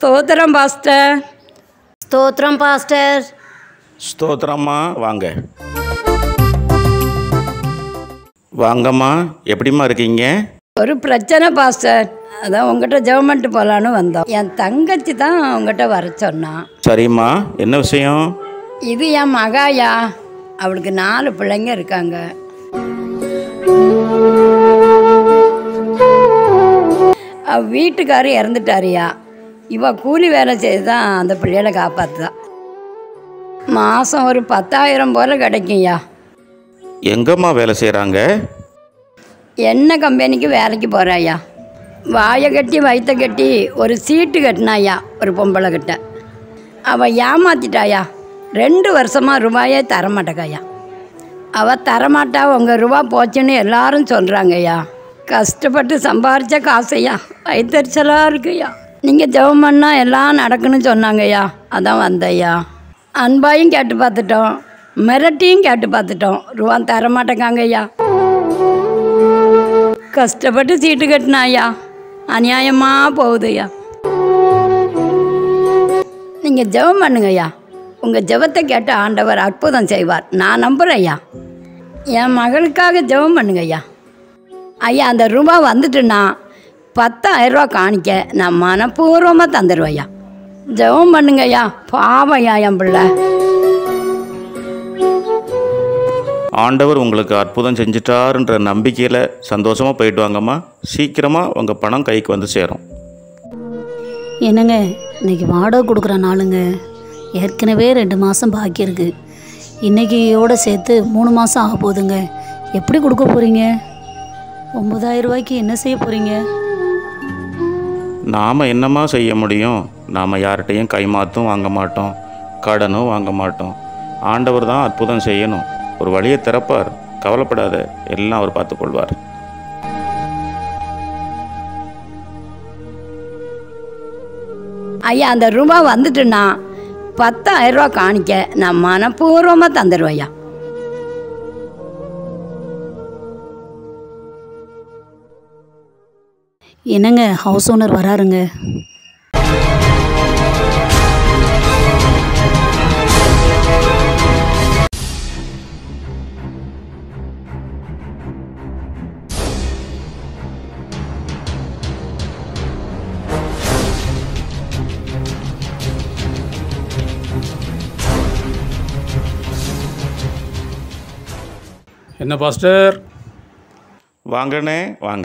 ஸ்தோத்திரம் பாஸ்டர் ஸ்தோத்திரம் பாஸ்டர் ஸ்தோத்திரம்மா வாங்க வாங்கம்மா எப்படிம்மா இருக்கீங்க ஒரு பிரச்சனை பாஸ்டர் அதான் உங்ககிட்ட ஜெபம் பண்ணிட்டு போகலான்னு வந்தோம் என் தங்கச்சி தான் உங்ககிட்ட வர சொன்னான் சரிம்மா என்ன விஷயம் இது என் மகாயா அவளுக்கு நாலு பிள்ளைங்க இருக்காங்க அவ வீட்டுக்காரர் இறந்துட்டாரியா இவ கூலி வேலை செய்து தான் அந்த பிள்ளைகளை காப்பாற்றுதா மாதம் ஒரு பத்தாயிரம் போல் கிடைக்கும்யா எங்கம்மா வேலை செய்கிறாங்க என்ன கம்பெனிக்கு வேலைக்கு போகிறாயா வாயை கட்டி வயிற்ற கட்டி ஒரு சீட்டு கட்டினாயா ஒரு பொம்பளை கிட்ட அவள் ஏமாத்திட்டாயா ரெண்டு வருஷமாக ரூபாயே தரமாட்டேக்காயா அவள் தரமாட்டா உங்கள் ரூபா போச்சுன்னு எல்லாரும் சொல்கிறாங்கய்யா கஷ்டப்பட்டு சம்பாரித்த காசையா வயிற்றுச்சலாக இருக்குய்யா நீங்கள் ஜெபம் பண்ணால் எல்லாம் நடக்குன்னு சொன்னாங்கய்யா அதான் வந்தையா அன்பாயும் கேட்டு பார்த்துட்டோம் மிரட்டியும் கேட்டு பார்த்துட்டோம் ரூபா தரமாட்டேங்காங்க ஐயா கஷ்டப்பட்டு சீட்டு கட்டினாயா அநியாயமாக போகுதுய்யா நீங்கள் ஜெபம் பண்ணுங்கய்யா உங்கள் ஜெபத்தை கேட்டு ஆண்டவர் அற்புதம் செய்வார் நான் நம்புகிறேன் ஐயா என் மகளுக்காக ஜெபம் பண்ணுங்கய்யா ஐயா அந்த ரூபா வந்துட்டுன்னா பத்தாயிரரூவா காணிக்க நான் மனப்பூர்வமாக தந்துடுவேன் ஐயா ஜெபம் பண்ணுங்கய்யா பாவம் ஐயா என் பிள்ளை ஆண்டவர் உங்களுக்கு அற்புதம் செஞ்சிட்டாருன்ற நம்பிக்கையில் சந்தோஷமாக போயிட்டு வாங்கம்மா சீக்கிரமாக உங்கள் பணம் கைக்கு வந்து சேரும் என்னங்க இன்னைக்கு வாடகை கொடுக்குற நாளுங்க ஏற்கனவே ரெண்டு மாதம் பாக்கி இருக்கு இன்னைக்கியோட சேர்த்து மூணு மாதம் ஆக போகுதுங்க எப்படி கொடுக்க போகிறீங்க ஒம்பதாயிரம் ரூபாய்க்கு என்ன செய்ய போகிறீங்க நாம் என்னம்மா செய்ய முடியும் நாம் யார்கிட்டையும் கைமாத்தும் வாங்க மாட்டோம் கடனும் வாங்க மாட்டோம் ஆண்டவர் தான் அற்புதம் செய்யணும் ஒரு வழியை திறப்பார் கவலைப்படாத எல்லாம் அவர் பார்த்துக்கொள்வார் ஐயா அந்த ரூபா வந்துட்டுன்னா பத்தாயிரம் ரூபா காணிக்க நான் மனப்பூர்வமாக தந்துடுவேன் ஐயா என்னங்க ஹவுஸ் ஓனர் வராருங்க என்ன பாஸ்டர் வாங்கண்ணே வாங்க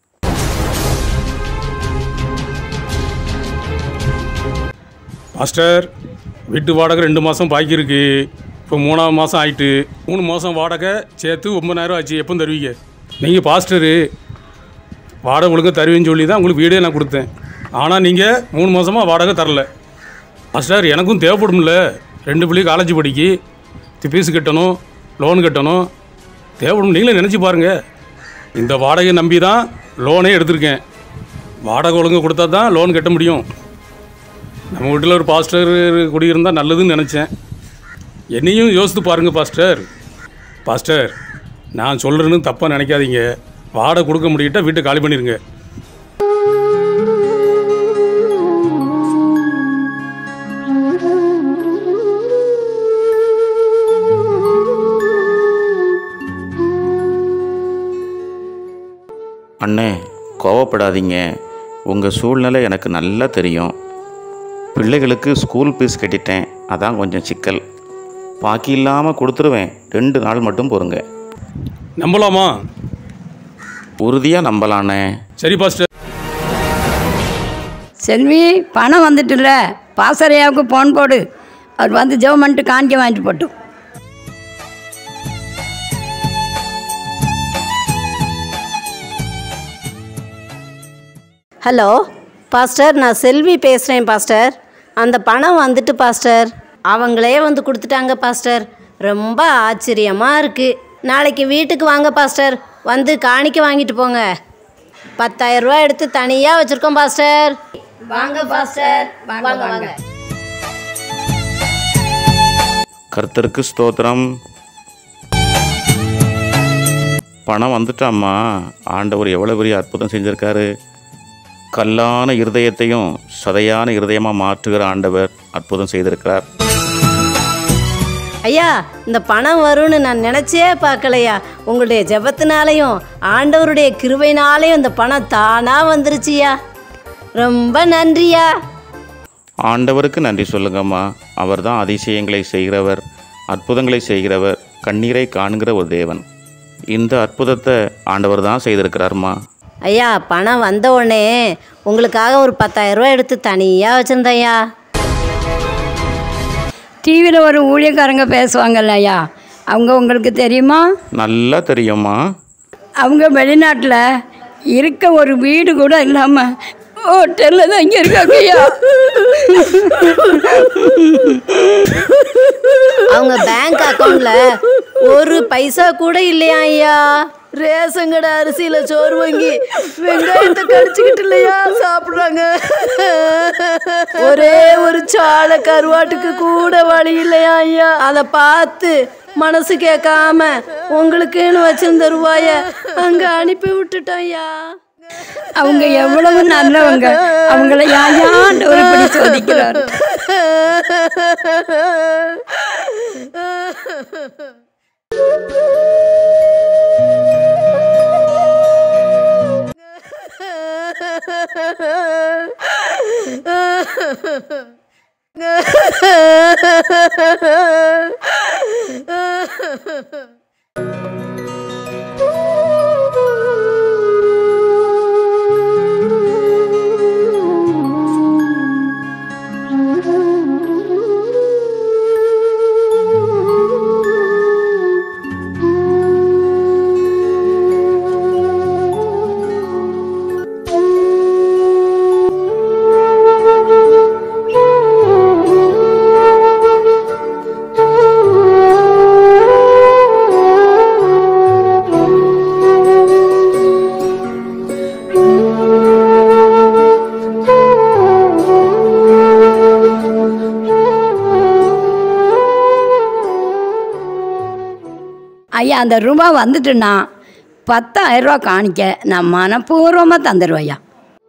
பாஸ்டர் வீட்டு வாடகை ரெண்டு மாதம் பாக்கி இருக்கு இப்போ மூணாவது மாதம் ஆயிட்டு மூணு மாதம் வாடகை சேர்த்து ஒம்பதாயிரம் ஆச்சு எப்போ தருவீங்க நீங்கள் பாஸ்டரு வாடகை ஒழுங்காக தருவேன்னு சொல்லி தான் உங்களுக்கு வீடே நான் கொடுத்தேன் ஆனால் நீங்கள் மூணு மாதமாக வாடகை தரல பாஸ்டர் எனக்கும் தேவைப்படும்ல ரெண்டு பிள்ளை காலேஜ் படிக்கி ஃபீஸ் கட்டணும் லோன் கட்டணும் தேவைப்படும் நீங்களே நினச்சி பாருங்கள் இந்த வாடகையை நம்பி தான் லோனே எடுத்திருக்கேன் வாடகை ஒழுங்கு கொடுத்தா தான் லோன் கட்ட முடியும் நம்ம வீட்டில் ஒரு பாஸ்டர் குடியிருந்தால் நல்லதுன்னு நினச்சேன் என்னையும் யோசித்து பாருங்கள் பாஸ்டர் பாஸ்டர் நான் சொல்கிறேன்னு தப்பாக நினைக்காதீங்க வாடகை கொடுக்க முடியிட்டா வீட்டை காலி பண்ணிடுங்க அண்ணே கோவப்படாதீங்க உங்கள் சூழ்நிலை எனக்கு நல்லா தெரியும் பிள்ளைகளுக்கு ஸ்கூல் ஃபீஸ் கட்டிட்டேன் அதான் கொஞ்சம் சிக்கல் பாக்கி இல்லாமல் கொடுத்துருவேன் ரெண்டு நாள் மட்டும் பொறுங்க நம்பலாமா உறுதியாக நம்பலாண்ணே சரி பாஸ்டர் செல்வி பணம் வந்துட்டுல பாசறையாவுக்கு ஃபோன் போடு அவர் வந்து ஜெபம் பண்ணிட்டு காணிக்க வாங்கிட்டு போட்டும் ஹலோ பாஸ்டர் நான் செல்வி பேசுகிறேன் பாஸ்டர் அந்த பணம் வந்துட்டு பாஸ்டர் அவங்களே வந்து கொடுத்துட்டாங்க பாஸ்டர் ரொம்ப ஆச்சரியமாக இருக்குது நாளைக்கு வீட்டுக்கு வாங்க பாஸ்டர் வந்து காணிக்க வாங்கிட்டு போங்க பத்தாயிரம் ரூபாய் எடுத்து தனியாக வச்சுருக்கோம் பாஸ்டர் வாங்க பாஸ்டர் வாங்க வாங்க கர்த்தருக்கு ஸ்தோத்திரம் பணம் வந்துட்டாம்மா ஆண்டவர் எவ்வளோ பெரிய அற்புதம் செஞ்சுருக்காரு கல்லான இருதயத்தையும் சதையான இருதயமாக மாற்றுகிற ஆண்டவர் அற்புதம் செய்திருக்கிறார் ஐயா இந்த பணம் வரும்னு நான் நினச்சே பார்க்கலையா உங்களுடைய ஜெபத்தினாலையும் ஆண்டவருடைய கிருபையினாலையும் இந்த பணம் தானாக வந்துருச்சுயா ரொம்ப நன்றியா ஆண்டவருக்கு நன்றி சொல்லுங்கம்மா அவர் தான் அதிசயங்களை செய்கிறவர் அற்புதங்களை செய்கிறவர் கண்ணீரை காண்கிற ஒரு தேவன் இந்த அற்புதத்தை ஆண்டவர் தான் செய்திருக்கிறார்மா ஐயா பணம் வந்த உடனே உங்களுக்காக ஒரு பத்தாயிரம் ரூபாய் எடுத்து தனியாக வச்சுருந்தேன்யா டிவியில் ஒரு ஊழியக்காரங்க பேசுவாங்கல்ல ஐயா அவங்க உங்களுக்கு தெரியுமா நல்லா தெரியும்மா அவங்க வெளிநாட்டில் இருக்க ஒரு வீடு கூட இல்லாமல் ஹோட்டலில் தான் இங்கே இருக்காங்க ஐயா அவங்க பேங்க் அக்கவுண்ட்ல ஒரு பைசா கூட இல்லையா ஐயா ரேஷன் கடை அரிசியில் சோறு வாங்கி வெங்காயத்தை கடிச்சிக்கிட்டு இல்லையா சாப்பிட்றாங்க ஒரே ஒரு சாலை கருவாட்டுக்கு கூட வழி இல்லையா ஐயா அதை பார்த்து மனசு கேட்காம உங்களுக்குன்னு வச்சிருந்த ரூபாய அங்கே அனுப்பி விட்டுட்டோம் ஐயா அவங்க எவ்வளவு நல்லவங்க அவங்கள யாயான்னு ஒரு படி சோதிக்கிறார் ஐயா அந்த ரூபா வந்துட்டுன்னா பத்தாயிரம் ரூபா காணிக்க நான் மனப்பூர்வமாக தந்துடுவேன் ஐயா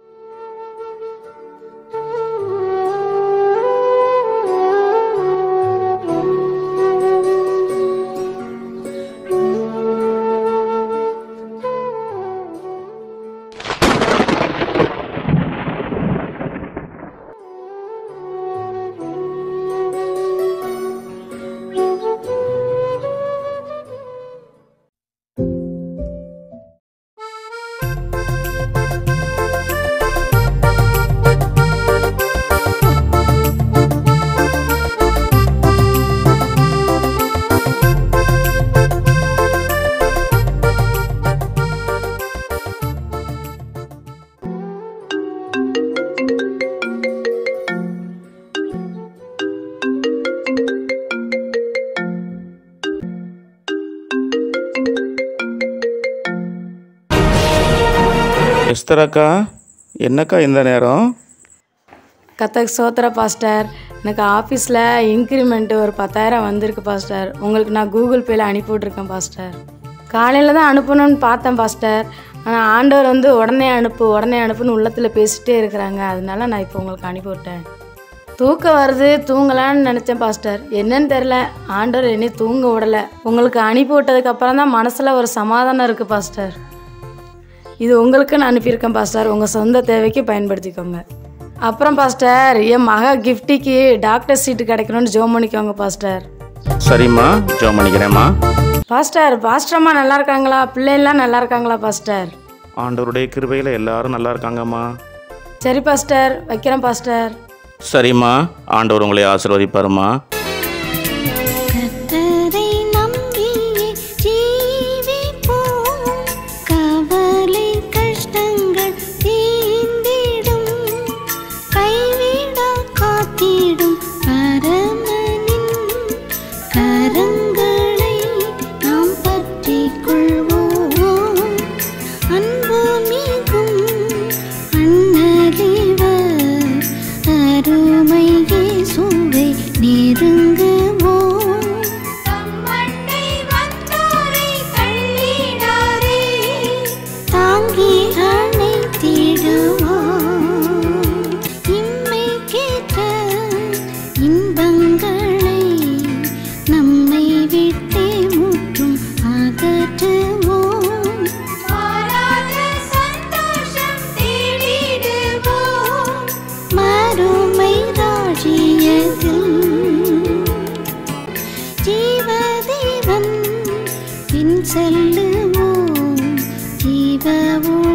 எஸ்தர் அக்கா என்னக்கா இந்த நேரம் கத்தக் சோத்திர பாஸ்டர் எனக்கு ஆஃபீஸில் இன்க்ரிமெண்ட் ஒரு பத்தாயிரம் வந்திருக்கு பாஸ்டர் உங்களுக்கு நான் கூகுள் பேயில் அனுப்பி விட்ருக்கேன் பாஸ்டர் காலையில் தான் அனுப்பணும்னு பார்த்தேன் பாஸ்டர் ஆனால் ஆண்டவர் வந்து உடனே அனுப்பு உடனே அனுப்புன்னு உள்ளத்தில் பேசிட்டே இருக்கிறாங்க அதனால நான் இப்போ உங்களுக்கு அனுப்பி விட்டேன் தூக்கம் வருது தூங்கலான்னு நினச்சேன் பாஸ்டர் என்னன்னு தெரில ஆண்டவர் என்னை தூங்க விடலை உங்களுக்கு அனுப்பி விட்டதுக்கப்புறம் தான் மனசில் ஒரு சமாதானம் இருக்குது பாஸ்டர் இது உங்களுக்கு நான் அனுப்பியிருக்கேன் பாஸ்டர் உங்கள் சொந்த தேவைக்கு பயன்படுத்திக்கோங்க அப்புறம் பாஸ்டர் என் மக கிஃப்டிக்கு டாக்டர் சீட்டு கிடைக்கணும்னு ஜோம் பண்ணிக்கோங்க பாஸ்டர் சரிம்மா ஜோ பண்ணிக்கிறேம்மா பாஸ்டர் பாஸ்டர் அம்மா நல்லா இருக்காங்களா பிள்ளைலாம் நல்லா இருக்காங்களா பாஸ்டர் ஆண்டவருடைய கிருபையில் எல்லாரும் நல்லா இருக்காங்கம்மா சரி பாஸ்டர் வைக்கிறேன் பாஸ்டர் சரிம்மா ஆண்டவர் உங்களை ஆசீர்வதிப்பாருமா கர்த்தரை நம்பியே ஜீவிப்போம். கவலை கஷ்டங்கள் தீர்ந்திடும். கைவிடா காத்திடும் பரமனின் கரங்களை நாம் பற்றிக் கொள்வோம். அன்பு மிகும் அண்ணலிவர் அருமை இயேசுவை நிறு செல்லுவோம் ஜீவ